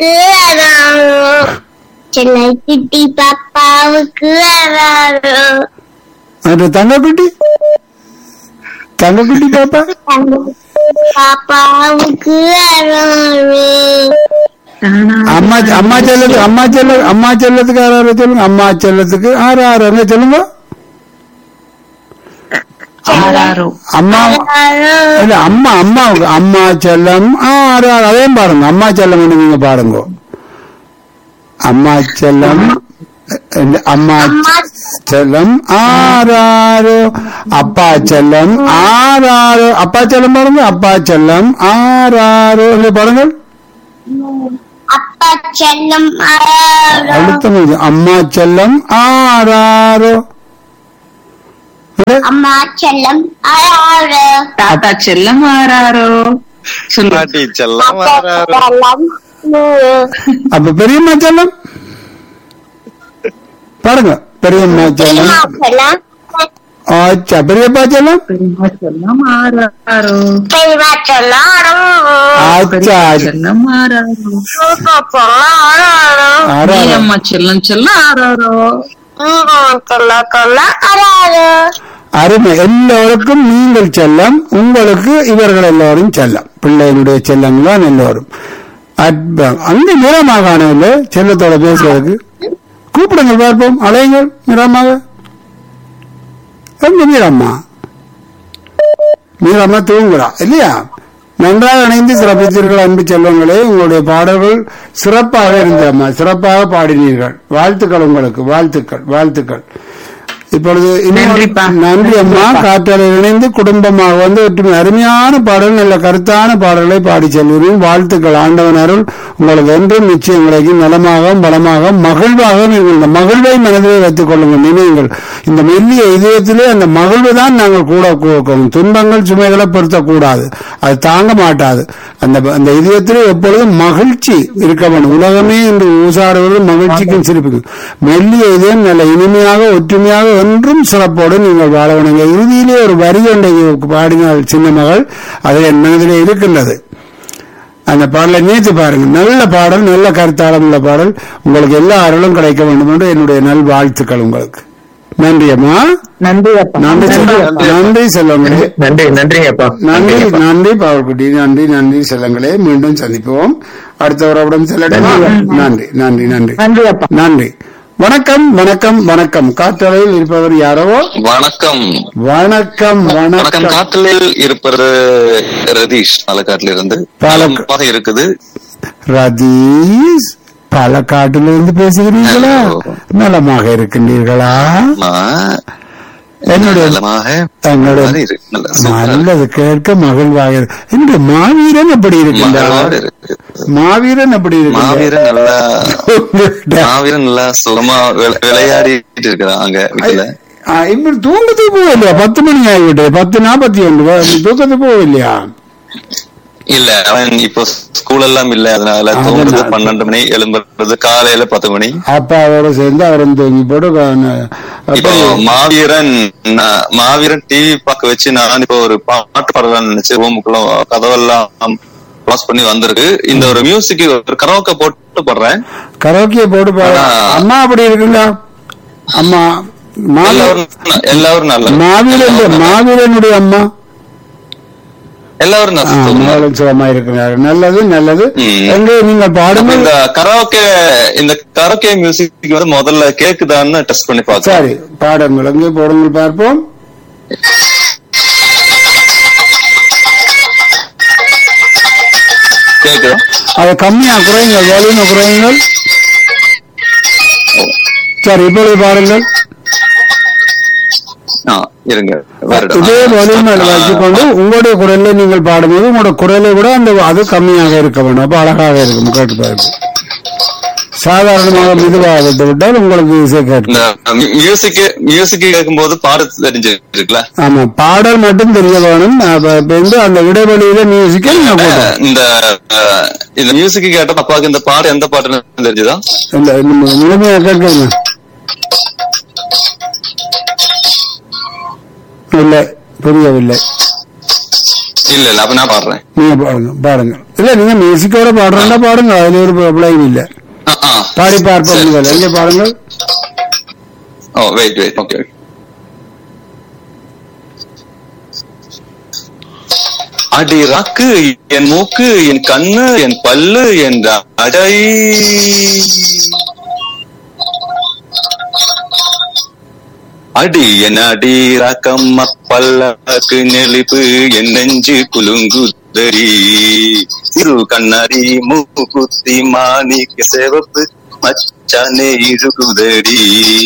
அப்பாவுக்கு அறாரோ செல்லை குட்டி பாப்பாவுக்கு அறாரோ அந்த தங்கக்குட்டி தங்கக்குட்டி பாப்பா பாப்பாவுக்கு அறாரோ அம்மா அம்மா செல்லத்துக்கு அம்மா செல்ல அம்மா செல்லத்துக்கு ஆறாறு சொல்லுங்க அம்மா செல்லத்துக்கு ஆறு ஆறு என்ன சொல்லுங்க ஆறாரோ அம்மா அறாரோ இல்ல அம்மா அம்மாவுக்கு அம்மா செல்லம் ஆறு ஆறு அதையும் பாருங்க அம்மா செல்லம் நீங்க பாருங்க அம்மா செல்லம் இல்ல, அம்மா அம்மா செல்லம் ஆறாறு அப்பா செல்லம் ஆறாறு அப்பா செல்லம் பாருங்க அப்பா செல்லம் ஆறாறு இங்க பாருங்க அப்பா செல்லம் அறாரோ அடுத்த மூணு. அம்மா செல்லம் ஆறாறு இங்க அம்மா செல்லம் அறாரோ தாத்தா செல்லம் ஆறாரோ சொல்லு பாட்டி செல்லம் அப்பா வராரு செல்லம் நூறு அப்ப பெரியம்மா செல்லம் பாருங்க பெரியம்மா செல்லம் பெரியம்மா செல்லம் ஆச்சா பெரியப்பா செல்லம் பெரியம்மா செல்லம் ஆறாரோ பெரியம்மா செல்லம் அறாரோ ஆச்சா செல்லம் ஆறாரோ சூப்பா செல்லம் அறாரோ ஆறாறு. நீலம்மா செல்லம் செல்லம் ஆறாரோ நீங்க செல்லம் செல்லம் அறாரோ அருமை எல்லோருக்கும் நீங்கள் செல்லம் உங்களுக்கு இவர்கள் எல்லோரும் செல்லம் பிள்ளைகளுடைய செல்லம் தான் எல்லோரும் அற்புதம் அங்கு நிறமாக காணவில்லை செல்லத்தோட பேசுறதுக்கு கூப்பிடுங்க பார்ப்போம் அலையுங்கள் நிறமாக எங்க மீரம்மா மீரம்மா தூங்குறா இல்லையா நன்றாக இணைந்து சிறப்பித்தீர்கள் அன்பு செல்வங்களே உங்களுடைய பாடல்கள் சிறப்பாக இருந்தம்மா சிறப்பாக பாடினீர்கள் வாழ்த்துக்கள் உங்களுக்கு வாழ்த்துக்கள் வாழ்த்துக்கள் இப்பொழுது இன்னொரு- நன்றிப்பா. நன்றி அம்மா காற்றலை இணைந்து குடும்பமாக வந்து ஒற்றுமை அருமையான பாடல் நல்ல கருத்தான பாடல்களை பாடி செல்வீர்கள் வாழ்த்துக்கள் ஆண்டவன் அருள் உங்களுக்கு என்றும் நிச்சயம் கிடைக்கும் நலமாகவும் பலமாகவும் மகிழ்வாகவும் நீங்கள் இந்த மகிழ்வை மனதிலே வைத்துக் கொள்ளுங்கள் நினைவுங்கள் இந்த மெல்லிய இதயத்திலே அந்த மகிழ்வு தான் நாங்கள் கூட கொடுக்கணும் துன்பங்கள் சுமைகளை பொருத்தக்கூடாது அது தாங்க மாட்டாது அந்த அந்த இதயத்திலே எப்பொழுதும் மகிழ்ச்சி இருக்க வேண்டும் உலகமே இன்று ஊசாடுவது மகிழ்ச்சிக்கும் சிரிப்புக்கும் மெல்லிய இதயம் நல்ல இனிமையாக ஒற்றுமையாக என்றும் சிறப்போடு நீங்கள் வாழ வேண்டும் இறுதியிலே ஒரு வரி ஒன்றை பாடினாள் சின்ன மகள் அது என் மனதிலே இருக்கின்றது அந்த பாடலை நேற்று பாருங்க நல்ல பாடல் நல்ல கருத்தாளம் உள்ள பாடல் உங்களுக்கு எல்லா அருளும் கிடைக்க வேண்டும் என்று என்னுடைய நல் வாழ்த்துக்கள் உங்களுக்கு நன்றி அம்மா நன்றி அப்பா நன்றி செல்வ- நன்றி செல்வங்களே நன்றி நன்றிங்கப்பா நன்றி நன்றி பாவக்குட்டி நன்றி நன்றி செல்லங்களே மீண்டும் சந்திப்போம் அடுத்த உறவுடன் செல்லட்டுமா நன்றி நன்றி நன்றி நன்றி அப்பா நன்றி வணக்கம் வணக்கம் வணக்கம் காற்றலையில் இருப்பவர் யாரோ வணக்கம் வணக்கம் வணக்கம் வணக்கம் காற்றலில் இருப்பது ரதீஷ் பாலக்காட்டுல இருந்து பாலக்கா- நலமாக இருக்குது ரதீஷ் பாலக்காட்டிலிருந்து பேசுகிறீர்களா Hello. நலமாக இருக்கின்றீர்களா ஆமா. என்னுடைய நலமாக தங்களுடைய மாதிரி இருக்கு. நல்ல சூப்பரா இருக்கு. நல்லது கேட்க மகிழ்வாக இருக்கு. இன்று மாவீரன் எப்படி மகிழ்வோடு இருக்கின்றார் இருக்கு. மாவீரன் எப்படி இருக்கின்றார் மாவீரன் நல்லா மாவீரன் நல்லா சுகமா விளை- விளையாடிட்டு இருக்கிறான் அங்க வீட்டுல ஆ, இப்ப தூங்கத்துக்கு போகலையா பத்து மணி ஆகிவிட்டு பத்து நாற்பத்தி ஒன்று தூக்கத்துக்கு போகலையா இல்ல அவன் இப்போ ஸ்கூல் எல்லாம் இல்ல அதனால அதனால. தூங்குறது பன்னெண்டு மணி எழும்புறது காலையில பத்து மணி அப்பாவோட சேர்ந்து அவரும் தூங்கி போட்டு க- இப்போ அப்படி- மாவீரன் நான் மாவீரன் டிவி பார்க்க வச்சு நான் இப்போ ஒரு பாட்டு பாடலாம்னு நினைச்சு ரூமுக்குள்ள கதவெல்லாம் க்ளோஸ் பண்ணி வந்திருக்கு இந்த ஒரு மியூசிக் ஒரு கரோக்க போட்டு பாடுறேன் கரோக்கிய போட்டு பாரு ஆனா- அம்மா அப்படி இருக்குங்களா அம்மா மாவீரன் எல்லாரும் ந- எல்லாரும் நல்ல மாவீரன் மாவீரனுடைய அம்மா எல்லாரும் ஆ, நல்ல அம்மாவும் சுகமா இருக்கிறார் நல்லது நல்லது ம். எங்க நீங்கள் அப்ப பாடுங்கள் இந்த கரோக்கே இந்த கரோக்கே மியூசிக் வந்து முதல்ல கேக்குதான்னு டெஸ்ட் பண்ணி பார்த்தேன் சரி பாடுங்கள் எங்கே போடுங்கள் பார்ப்போம் கேக்குதா அதை கம்மியா குறையுங்கள் வேலையும் குறையுங்கள் சரி இப்பொழுது பாருங்கள் ஆ, இருங்க வருடம். இதே வலிமையில் வச்சுக்கொண்டு உங்களுடைய குரல்ல நீங்கள் பாடும்போது உங்களோட குரலை விட அந்த அது கம்மியாக இருக்க வேண்டும் அப்ப அழகாக இருக்கும் கேட்டு பாருங்க சாதாரணமாக மெதுவாக விட்டு விட்டால் உங்களுக்கு இசை கேட்கும் இந்த மியூசிக் மியூசிக் கேட்கும்போது பாட தெரிஞ்சிருக்குல்ல ஆமா பாடல் மட்டும் தெரிய வேணும் அப்ப இப்ப வந்து அந்த இடைவெளியில மியூசிக்கை நீங்க போட்டோம் இந்த அஹ், இந்த மியூசிக் கேட்ட அப்பாவுக்கு இந்த பாட்டு எந்த பாட்டுன்னு தெரிஞ்சுதா இந்த இந்த முழுமையா கேட்குங்க இல்லை புரியவில்லை இல்ல இல்ல அப்ப நான் பாடுறேன் நீங்க பாடுங்க பாடுங்க இல்ல நீங்க மியூசிக்கோட பாடுறா பாடுங்க அதுல ஒரு பிள்ளையும் இல்ல ஆ, ஆ. பாடி பார்ப்போம் சரி. முதல்ல எங்க பாடுங்க ஓ வெயிட் வெயிட் ஓகே அடி ராக்கு என் மூக்கு என் கண்ணு என் பல்லு என் அடை அடி என் அடி ராக்கம்மா பல்லாக்கு நெளிப்பு என் நெஞ்சு குலுங்குதடி இரு கண்ணாடி மூக்குத்தி மாணிக்க சிவப்பு மச்சானே இழுகுதடி